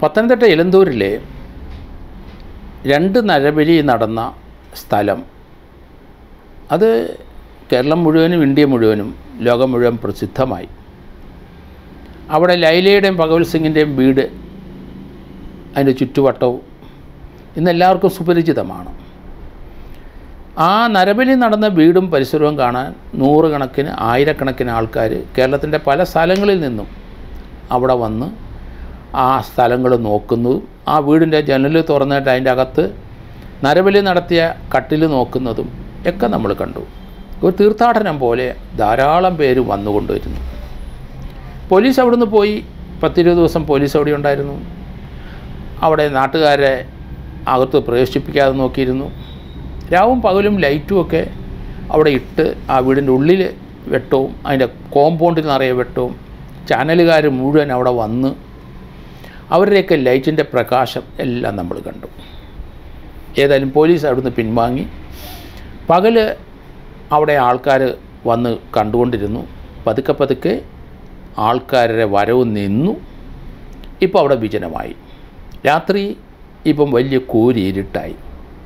പത്തനംതിട്ട ഇലന്തൂരിലെ രണ്ട് നരബലി നടന്ന സ്ഥലം അത് കേരളം മുഴുവനും ഇന്ത്യ മുഴുവനും ലോകം മുഴുവൻ പ്രസിദ്ധമായി അവിടെ ലൈലയുടെയും ഭഗവത് സിംഗിൻ്റെയും വീട് അതിൻ്റെ ചുറ്റുവട്ടവും ഇന്ന് എല്ലാവർക്കും സുപരിചിതമാണ് ആ നരബലി നടന്ന വീടും പരിസരവും കാണാൻ നൂറുകണക്കിന് ആയിരക്കണക്കിന് ആൾക്കാർ കേരളത്തിൻ്റെ പല സ്ഥലങ്ങളിൽ നിന്നും അവിടെ വന്ന് ആ സ്ഥലങ്ങൾ നോക്കുന്നതും ആ വീടിൻ്റെ ജനൽ തുറന്നിട്ട് അതിൻ്റെ അകത്ത് നരബലി നടത്തിയ കട്ടിൽ നോക്കുന്നതും ഒക്കെ നമ്മൾ കണ്ടു ഒരു തീർത്ഥാടനം പോലെ ധാരാളം പേര് വന്നുകൊണ്ടിരുന്നു പോലീസ് അവിടുന്ന് പോയി പത്തിരുപത് ദിവസം പോലീസ് അവിടെ ഉണ്ടായിരുന്നു അവിടെ നാട്ടുകാരെ അകത്ത് പ്രവേശിപ്പിക്കാതെ നോക്കിയിരുന്നു രാവും പകലും ലൈറ്റും ഒക്കെ അവിടെ ഇട്ട് ആ വീടിൻ്റെ ഉള്ളിൽ വെട്ടവും അതിൻ്റെ കോമ്പൗണ്ടിൽ നിറയെ വെട്ടവും ചാനലുകാർ മുഴുവൻ അവിടെ വന്ന് അവരുടെയൊക്കെ ലൈറ്റിൻ്റെ പ്രകാശം എല്ലാം നമ്മൾ കണ്ടു ഏതായാലും പോലീസ് അവിടുന്ന് പിൻവാങ്ങി പകൽ അവിടെ ആൾക്കാർ വന്ന് കണ്ടുകൊണ്ടിരുന്നു പതുക്കെ പതുക്കെ ആൾക്കാരുടെ വരവ് നിന്നു ഇപ്പോൾ അവിടെ വിജനമായി രാത്രി ഇപ്പം വലിയ കൂരി ഇരുട്ടായി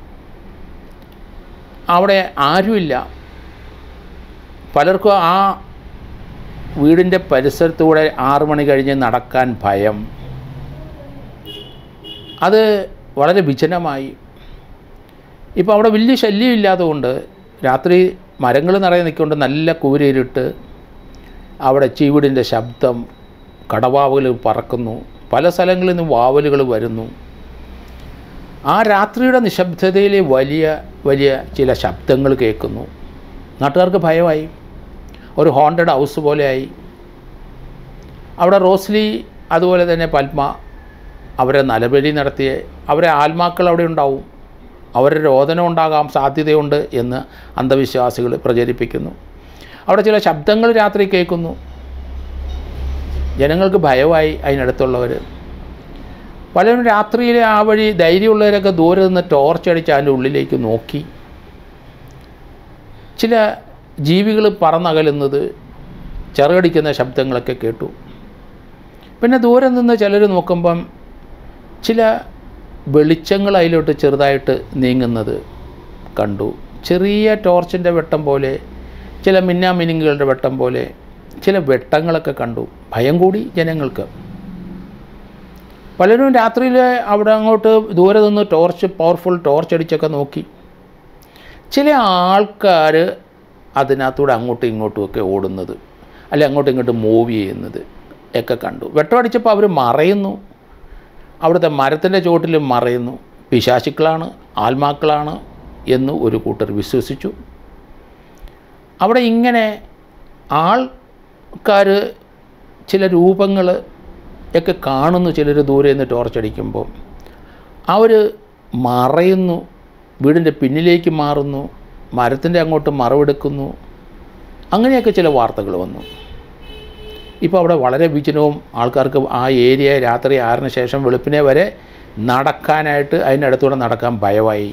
അവിടെ ആരുമില്ല പലർക്കും ആ വീടിൻ്റെ പരിസരത്തൂടെ ആറു മണി കഴിഞ്ഞ് നടക്കാൻ ഭയം അത് വളരെ വിജനമായി ഇപ്പോൾ അവിടെ വലിയ ശല്യം ഇല്ലാത്തതുകൊണ്ട് രാത്രി മരങ്ങൾ നിറയെ നിൽക്കൊണ്ട് നല്ല കൂരിരുട്ട് അവിടെ ചീവിടിൻ്റെ ശബ്ദം കടവാവുകൾ പറക്കുന്നു പല സ്ഥലങ്ങളിൽ നിന്ന് വാവലുകൾ വരുന്നു ആ രാത്രിയുടെ നിശബ്ദതയിൽ വലിയ വലിയ ചില ശബ്ദങ്ങൾ കേൾക്കുന്നു നാട്ടുകാർക്ക് ഭയമായി ഒരു ഹോണ്ടഡ് ഹൗസ് പോലെയായി അവിടെ റോസ്ലി അതുപോലെ തന്നെ പത്മ അവരെ നലബലി നടത്തിയ അവരെ ആത്മാക്കൾ അവിടെ ഉണ്ടാവും അവരുടെ രോദനം ഉണ്ടാകാൻ സാധ്യതയുണ്ട് എന്ന് അന്ധവിശ്വാസികൾ പ്രചരിപ്പിക്കുന്നു അവിടെ ചില ശബ്ദങ്ങൾ രാത്രി കേൾക്കുന്നു ജനങ്ങൾക്ക് ഭയമായി അതിനടുത്തുള്ളവർ പലരും രാത്രിയിൽ ആ വഴി ധൈര്യമുള്ളവരൊക്കെ ദൂരെ നിന്ന് ടോർച്ച് അടിച്ച് അതിൻ്റെ ഉള്ളിലേക്ക് നോക്കി ചില ജീവികൾ പറന്നകലുന്നത് ചെറുകടിക്കുന്ന ശബ്ദങ്ങളൊക്കെ കേട്ടു പിന്നെ ദൂരെ നിന്ന് ചിലർ നോക്കുമ്പം ചില വെളിച്ചങ്ങൾ അതിലോട്ട് ചെറുതായിട്ട് നീങ്ങുന്നത് കണ്ടു ചെറിയ ടോർച്ചിൻ്റെ വെട്ടം പോലെ ചില മിന്നാമിനുങ്ങുകളുടെ വെട്ടം പോലെ ചില വെട്ടങ്ങളൊക്കെ കണ്ടു ഭയം കൂടി ജനങ്ങൾക്ക് പലരും രാത്രിയിൽ അവിടെ അങ്ങോട്ട് ദൂരെ നിന്ന് ടോർച്ച് പവർഫുൾ ടോർച്ച് അടിച്ചൊക്കെ നോക്കി ചില ആൾക്കാർ അതിനകത്തൂടെ അങ്ങോട്ടും ഇങ്ങോട്ടും ഒക്കെ ഓടുന്നത് അല്ലെ അങ്ങോട്ടും ഇങ്ങോട്ടും മൂവ് ചെയ്യുന്നത് ഒക്കെ കണ്ടു വെട്ടമടിച്ചപ്പോൾ അവർ മറയുന്നു അവിടുത്തെ മരത്തിൻ്റെ ചുവട്ടിൽ മറയുന്നു പിശാചുക്കളാണ് ആത്മാക്കളാണ് എന്ന് ഒരു കൂട്ടർ വിശ്വസിച്ചു അവിടെ ഇങ്ങനെ ആൾക്കാർ ചില രൂപങ്ങൾ ഒക്കെ കാണുന്നു ചിലർ ദൂരെ നിന്ന് ടോർച്ചടിക്കുമ്പോൾ അവർ മറയുന്നു വീടിൻ്റെ പിന്നിലേക്ക് മാറുന്നു മരത്തിൻ്റെ അങ്ങോട്ട് മറവെടുക്കുന്നു അങ്ങനെയൊക്കെ ചില വാർത്തകൾ വന്നു ഇപ്പോൾ അവിടെ വളരെ വിജനവും ആൾക്കാർക്ക് ആ ഏരിയ രാത്രി ആറിന് ശേഷം വെളുപ്പിനെ വരെ നടക്കാനായിട്ട് അതിൻ്റെ അടുത്തൂടെ നടക്കാൻ ഭയമായി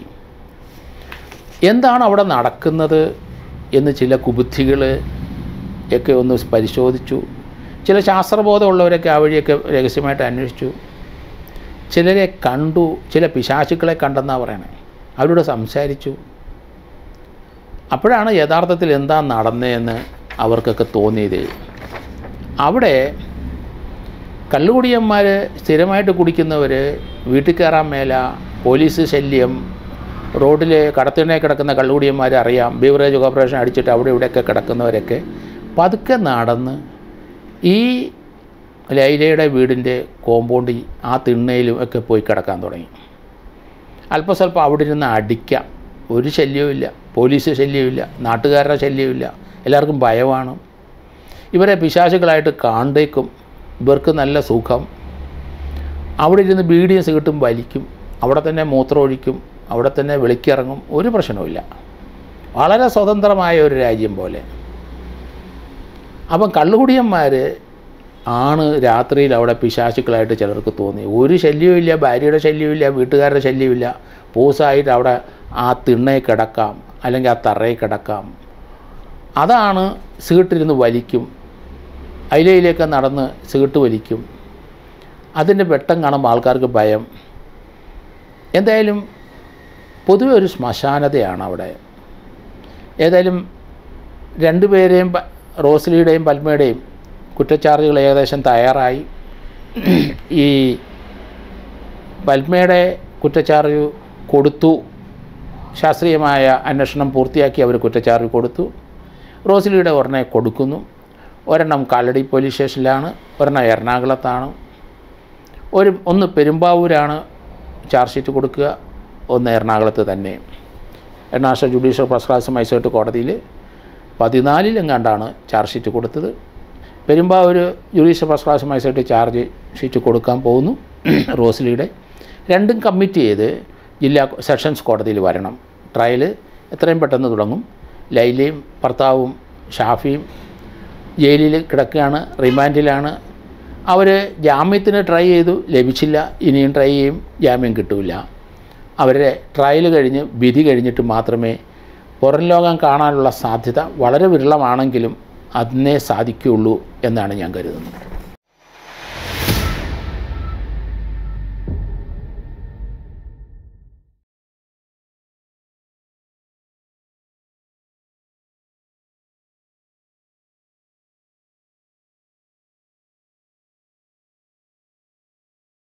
എന്താണ് അവിടെ നടക്കുന്നത് എന്ന് ചില കുബുദ്ധികൾ ഒക്കെ ഒന്ന് പരിശോധിച്ചു ചില ശാസ്ത്രബോധമുള്ളവരൊക്കെ ആ വഴിയൊക്കെ രഹസ്യമായിട്ട് അന്വേഷിച്ചു ചിലരെ കണ്ടു ചില പിശാചുക്കളെ കണ്ടെന്നാണ് പറയണേ അവരോട് സംസാരിച്ചു അപ്പോഴാണ് യഥാർത്ഥത്തിൽ എന്താ നടന്നതെന്ന് അവർക്കൊക്കെ തോന്നിയത് അവിടെ കള്ളുകുടിയന്മാർ സ്ഥിരമായിട്ട് കുടിക്കുന്നവർ വീട്ടിൽ കയറാൻ മേല പോലീസ് ശല്യം റോഡിൽ കടത്തിണെ കിടക്കുന്ന കള്ളുകുടിയന്മാർ അറിയാം ബീവറേജ് കോർപ്പറേഷൻ അടിച്ചിട്ട് അവിടെ ഇവിടെയൊക്കെ കിടക്കുന്നവരൊക്കെ പതുക്കെ നടന്ന് ഈ ലൈലയുടെ വീടിൻ്റെ കോമ്പൗണ്ടിൽ ആ തിണ്ണയിലും ഒക്കെ പോയി കിടക്കാൻ തുടങ്ങി അല്പസ്വല്പം അവിടെ ഇരുന്ന് അടിക്കാം ഒരു ശല്യവുമില്ല പോലീസ് ശല്യമില്ല നാട്ടുകാരുടെ ശല്യമില്ല എല്ലാവർക്കും ഭയമാണ് ഇവരെ പിശാചുകളായിട്ട് കാണ്ടേക്കും ഇവർക്ക് നല്ല സുഖം അവിടെ ഇരുന്ന് ബീഡിയും സിഗട്ടും വലിക്കും അവിടെ തന്നെ മൂത്രമൊഴിക്കും അവിടെ തന്നെ വെളിക്കിറങ്ങും ഒരു പ്രശ്നവുമില്ല വളരെ സ്വതന്ത്രമായ ഒരു രാജ്യം പോലെ അപ്പം കള്ളുകുടിയന്മാർ ആണ് രാത്രിയിൽ അവിടെ പിശാചുക്കളായിട്ട് ചിലർക്ക് തോന്നി ഒരു ശല്യവുമില്ല ഭാര്യയുടെ ശല്യമില്ല വീട്ടുകാരുടെ ശല്യമില്ല പൂസായിട്ട് അവിടെ ആ തിണ്ണയിൽ കിടക്കാം അല്ലെങ്കിൽ ആ തറയിൽ കിടക്കാം അതാണ് സീട്ടിരുന്ന് വലിക്കും അയിലയിലേക്ക് നടന്ന് സീട്ട് വലിക്കും അതിൻ്റെ വെട്ടം കാണുമ്പോൾ ആൾക്കാർക്ക് ഭയം എന്തായാലും പൊതുവെ ഒരു ശ്മശാനതയാണ് അവിടെ ഏതായാലും രണ്ടുപേരെയും പ- റോസ്ലിയുടെയും പത്മയുടെയും കുറ്റച്ചാർജുകൾ ഏകദേശം തയ്യാറായി ഈ പത്മയുടെ കുറ്റച്ചാർജ് കൊടുത്തു ശാസ്ത്രീയമായ അന്വേഷണം പൂർത്തിയാക്കി അവർ കുറ്റച്ചാർജ് കൊടുത്തു റോസ്ലിയുടെ ഒരെണ്ണെ കൊടുക്കുന്നു ഒരെണ്ണം കാലടി പോലീസ് സ്റ്റേഷനിലാണ് ഒരെണ്ണം എറണാകുളത്താണ് ഒരു ഒന്ന് പെരുമ്പാവൂരാണ് ചാർജ് ഷീറ്റ് കൊടുക്കുക ഒന്ന് എറണാകുളത്ത് തന്നെ Ernakulam judicial first class magistrate കോടതിയിൽ പതിനാലിലെങ്ങാണ്ടാണ് ചാർജ് ഷീറ്റ് കൊടുത്തത് Perumbavoor judicial first class magistrate charge sheet കൊടുക്കാൻ പോകുന്നു റോസ്ലിയുടെ രണ്ടും കമ്മിറ്റ് ചെയ്ത് ജില്ലാ സെഷൻസ് കോടതിയിൽ വരണം ട്രയൽ എത്രയും പെട്ടെന്ന് തുടങ്ങും ലൈലയും ഭർത്താവും ഷാഫിയും ജയിലിൽ കിടക്കുകയാണ് റിമാൻഡിലാണ് അവർ ജാമ്യത്തിന് ട്രൈ ചെയ്തു ലഭിച്ചില്ല ഇനിയും ട്രൈ ചെയ്യും ജാമ്യം കിട്ടില്ല അവരുടെ ട്രയൽ കഴിഞ്ഞ് വിധി കഴിഞ്ഞിട്ട് മാത്രമേ പുറം ലോകം കാണാനുള്ള സാധ്യത വളരെ വിരളമാണെങ്കിലും അതിനെ സാധിക്കുകയുള്ളൂ എന്നാണ് ഞാൻ കരുതുന്നത്